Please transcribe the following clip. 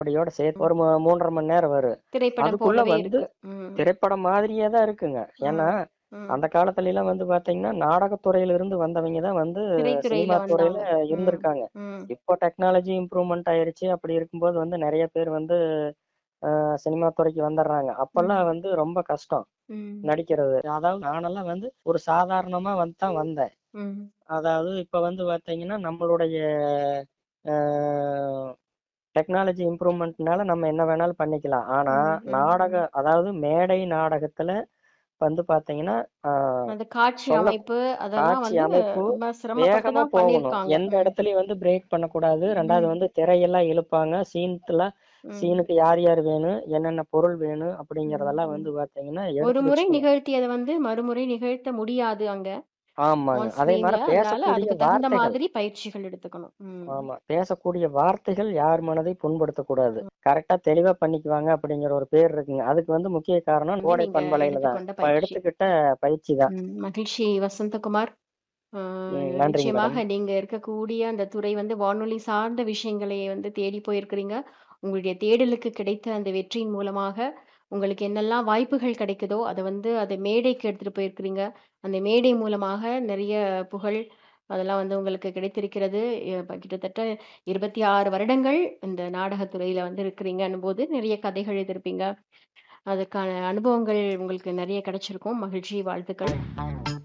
அப்படியோட சேர்த்து ஒரு மு- மூன்றரை மணி நேரம் வரும் திரைப்படம் அதுக்குள்ள போலவே வந்து இருக்கு ம், திரைப்படம் மாதிரியே தான் இருக்குங்க ஏன்னா ம். அந்த காலத்துல எல்லாம் வந்து பாத்தீங்கன்னா நாடகத்துறையில இருந்து வந்தவங்க தான் வந்து திரைத்துறையில சினிமா துறையில வந்தாங்க ம், இருந்திருக்காங்க ம், இப்போ டெக்னாலஜி இம்ப்ரூவ்மெண்ட் ஆயிருச்சு அப்படி இருக்கும்போது வந்து நிறைய பேர் வந்து அஹ், சினிமா துறைக்கு வந்துடுறாங்க அப்பெல்லாம் வந்து ரொம்ப கஷ்டம் ம், நடிக்கிறது அதாவது நானெல்லாம் வந்து ஒரு சாதாரணமா வந்து தான் வந்தேன் ம், அதாவது இப்ப வந்து பாத்தீங்கன்னா நம்மளுடைய டெக்னாலஜி இம்ப்ரூவ்மெண்ட்னால நம்ம என்ன வேணாலும் பண்ணிக்கலாம் ஆனா ம், ம், நாடக அதாவது மேடை நாடகத்துல வந்து பாத்தீங்கன்னா ஆஹ், அந்த காட்சி சொல்ல அமைப்பு அதெல்லாம் காட்சி வந்து அமைப்பு ரொம்ப சிரமப்பட்டு வேகமா தான் போகணும் பண்ணியிருக்காங்க எந்த ம், இடத்துலயும் வந்து பிரேக் பண்ணக்கூடாது ரெண்டாவது ம், வந்து திரையெல்லாம் இழுப்பாங்க சீன்ல ம், சீனுக்கு யார் யார் வேணும் என்னென்ன பொருள் வேணும் ம், அப்படிங்கறதெல்லாம் ம். வந்து பாத்தீங்கன்னா ஒரு எடுத்து முறை வச்சுக்கணும் நிகழ்த்தியதை வந்து மறுமுறை நிகழ்த்த முடியாது அங்க ஆமாங்க ஆன் அதே ஸ்கிரீன்ல மாதிரி அதனால பேசக்கூடிய அதுக்கு தகுந்த வார்த்தைகள் மாதிரி பயிற்சிகள் எடுத்துக்கணும் ம், ஆமா பேசக்கூடிய வார்த்தைகள் யார் மனதை புண்படுத்தக்கூடாது ம். கரெக்டா தெளிவா பண்ணிக்குவாங்க அப்படிங்கிற ஒரு பேர் இருக்குங்க அதுக்கு வந்து முக்கிய காரணம் வந்து கோடை நீங்க பண்பலையில தான் எடுத்துக்கொண்ட இப்ப பயிற்சி எடுத்துக்கிட்ட பயிற்சி தான் ம், மகிழ்ச்சி வசந்தகுமார் ம், ஆஹ் நன்றிங்க மேடம் நிச்சயமாக நீங்க இருக்கக்கூடிய அந்த துறை வந்து வானொலி சார்ந்த விஷயங்களை வந்து தேடி போயிருக்கிறீங்க உங்களுடைய தேடலுக்கு கிடைத்த அந்த வெற்றியின் மூலமாக உங்களுக்கு என்னெல்லாம் வாய்ப்புகள் கிடைக்குதோ அதை வந்து அதை மேடைக்கு எடுத்துட்டு போயிருக்கிறீங்க அந்த மேடை மூலமாக நிறைய புகழ் அதெல்லாம் வந்து உங்களுக்கு கிடைத்திருக்கிறது இப்ப கிட்டத்தட்ட இருபத்தி ஆறு வருடங்கள் இந்த நாடகத்துறையில வந்து இருக்கிறீங்கன்னும் போது நிறைய கதைகள் எழுதியிருப்பீங்க அதுக்கான அனுபவங்கள் உங்களுக்கு நிறைய கிடைச்சிருக்கும் மகிழ்ச்சி வாழ்த்துக்கள்